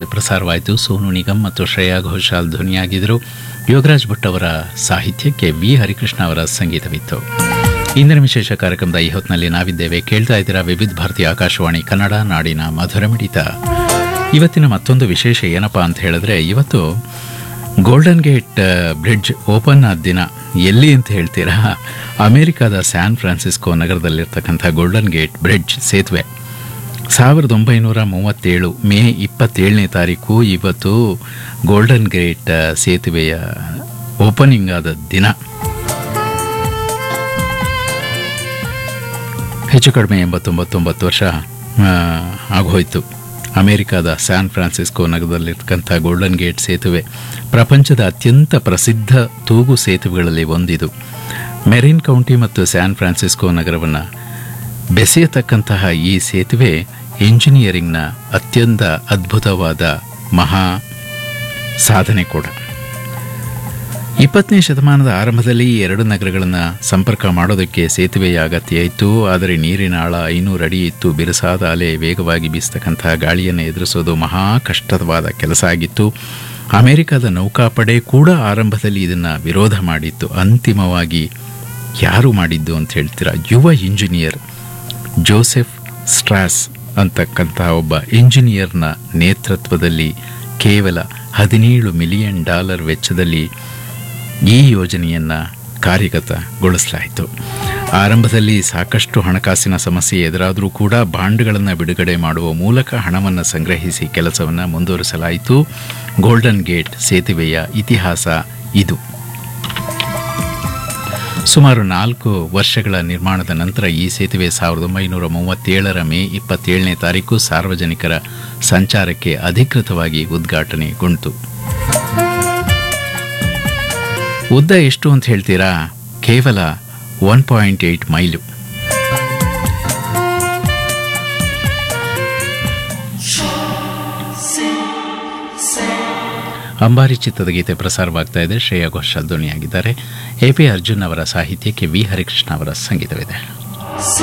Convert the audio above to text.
ಪ್ರಸಾರವಾಯಿತು ಸೋನು ನಿಗಮ್ ಮತ್ತು ಶ್ರೇಯಾ ಘೋಷಾಲ್ ಧ್ವನಿಯಾಗಿದ್ದರು ಯೋಗರಾಜ್ ಭಟ್ ಅವರ ಸಾಹಿತ್ಯಕ್ಕೆ ವಿ ಹರಿಕೃಷ್ಣ ಅವರ ಸಂಗೀತವಿತ್ತು ಇಂದಿನ ವಿಶೇಷ ಕಾರ್ಯಕ್ರಮದ ಈ ಹೊತ್ತಿನಲ್ಲಿ ನಾವಿದ್ದೇವೆ ಕೇಳ್ತಾ ಇದ್ದೀರಾ ವಿವಿಧ ಭಾರತಿ ಆಕಾಶವಾಣಿ ಕನ್ನಡ ನಾಡಿನ ಮಧುರ ಮಿಡಿತ ಇವತ್ತಿನ ಮತ್ತೊಂದು ವಿಶೇಷ ಏನಪ್ಪಾ ಅಂತ ಹೇಳಿದ್ರೆ ಇವತ್ತು ಗೋಲ್ಡನ್ ಗೇಟ್ ಬ್ರಿಡ್ಜ್ ಓಪನ್ ಆದ ದಿನ ಎಲ್ಲಿ ಅಂತ ಹೇಳ್ತೀರಾ ಅಮೆರಿಕದ ಸ್ಯಾನ್ ಫ್ರಾನ್ಸಿಸ್ಕೋ ನಗರದಲ್ಲಿರ್ತಕ್ಕಂಥ ಗೋಲ್ಡನ್ ಗೇಟ್ ಬ್ರಿಡ್ಜ್ ಸೇತುವೆ ಸಾವಿರದ ಒಂಬೈನೂರ ಮೂವತ್ತೇಳು ಮೇ ಇಪ್ಪತ್ತೇಳನೇ ತಾರೀಕು ಇವತ್ತು ಗೋಲ್ಡನ್ ಗೇಟ್ ಸೇತುವೆಯ ಓಪನಿಂಗ್ ಆದ ದಿನ ಹೆಚ್ಚು ಕಡಿಮೆ ಎಂಬತ್ತೊಂಬತ್ತೊಂಬತ್ತು ವರ್ಷ ಆ, ಆಗೋಯ್ತು ಅಮೆರಿಕದ ಸ್ಯಾನ್ ಫ್ರಾನ್ಸಿಸ್ಕೋ ನಗರದಲ್ಲಿರ್ತಕ್ಕಂಥ ಗೋಲ್ಡನ್ ಗೇಟ್ ಸೇತುವೆ ಪ್ರಪಂಚದ ಅತ್ಯಂತ ಪ್ರಸಿದ್ಧ ತೂಗು ಸೇತುವೆಗಳಲ್ಲಿ ಒಂದಿದು ಮೆರಿನ್ ಕೌಂಟಿ ಮತ್ತು ಸ್ಯಾನ್ ಫ್ರಾನ್ಸಿಸ್ಕೋ ನಗರವನ್ನು ಬೆಸೆಯತಕ್ಕಂತಹ ಈ ಸೇತುವೆ ಇಂಜಿನಿಯರಿಂಗ್ನ ಅತ್ಯಂತ ಅದ್ಭುತವಾದ ಮಹಾ ಸಾಧನೆ ಕೂಡ ಇಪ್ಪತ್ತನೇ ಶತಮಾನದ ಆರಂಭದಲ್ಲಿ ಈ ಎರಡು ನಗರಗಳನ್ನು ಸಂಪರ್ಕ ಮಾಡೋದಕ್ಕೆ ಸೇತುವೆಯ ಅಗತ್ಯ ಇತ್ತು ಆದರೆ ನೀರಿನ ಆಳ ಐನೂರು ಅಡಿ ಇತ್ತು ಬಿರುಸಾದ ಅಲೆ ವೇಗವಾಗಿ ಬೀಸ್ತಕ್ಕಂತಹ ಗಾಳಿಯನ್ನು ಎದುರಿಸೋದು ಮಹಾ ಕಷ್ಟವಾದ ಕೆಲಸ ಆಗಿತ್ತು ಅಮೆರಿಕದ ನೌಕಾಪಡೆ ಕೂಡ ಆರಂಭದಲ್ಲಿ ಇದನ್ನು ವಿರೋಧ ಮಾಡಿತ್ತು ಅಂತಿಮವಾಗಿ ಯಾರು ಮಾಡಿದ್ದು ಅಂತ ಹೇಳ್ತೀರಾ ಯುವ ಇಂಜಿನಿಯರ್ ಜೋಸೆಫ್ ಸ್ಟ್ರಾಸ್ ಅಂತಕ್ಕಂಥ ಒಬ್ಬ ಇಂಜಿನಿಯರ್ನ ನೇತೃತ್ವದಲ್ಲಿ ಕೇವಲ ಹದಿನೇಳು ಮಿಲಿಯನ್ ಡಾಲರ್ ವೆಚ್ಚದಲ್ಲಿ ಈ ಯೋಜನೆಯನ್ನು ಕಾರ್ಯಗತಗೊಳಿಸಲಾಯಿತು ಆರಂಭದಲ್ಲಿ ಸಾಕಷ್ಟು ಹಣಕಾಸಿನ ಸಮಸ್ಯೆ ಎದುರಾದರೂ ಕೂಡ ಬಾಂಡ್ಗಳನ್ನು ಬಿಡುಗಡೆ ಮಾಡುವ ಮೂಲಕ ಹಣವನ್ನು ಸಂಗ್ರಹಿಸಿ ಕೆಲಸವನ್ನು ಮುಂದುವರಿಸಲಾಯಿತು ಗೋಲ್ಡನ್ ಗೇಟ್ ಸೇತುವೆಯ ಇತಿಹಾಸ ಇದು ಸುಮಾರು ನಾಲ್ಕು ವರ್ಷಗಳ ನಿರ್ಮಾಣದ ನಂತರ ಈ ಸೇತುವೆ ಸಾವಿರದ ಒಂಬೈನೂರ ಮೂವತ್ತೇಳರ ಮೇ ಇಪ್ಪತ್ತೇಳನೇ ತಾರೀಕು ಸಾರ್ವಜನಿಕರ ಸಂಚಾರಕ್ಕೆ ಅಧಿಕೃತವಾಗಿ ಉದ್ಘಾಟನೆಗೊಂಡಿತು ಉದ್ದ ಎಷ್ಟು ಅಂತ ಹೇಳ್ತೀರಾ ಕೇವಲ ಒನ್ ಪಾಯಿಂಟ್ ಏಯ್ಟ್ ಮೈಲು ಅಂಬಾರಿ ಚಿತ್ರದ ಗೀತೆ ಪ್ರಸಾರವಾಗ್ತಾ ಇದೆ ಶ್ರೇಯಾ ಘೋಷಾಲ್ ಧ್ವನಿಯಾಗಿದ್ದಾರೆ ಎ ಪಿ ಅರ್ಜುನ್ ಅವರ ಸಾಹಿತ್ಯಕ್ಕೆ ವಿ ಹರಿಕೃಷ್ಣ ಅವರ ಸಂಗೀತವಿದೆ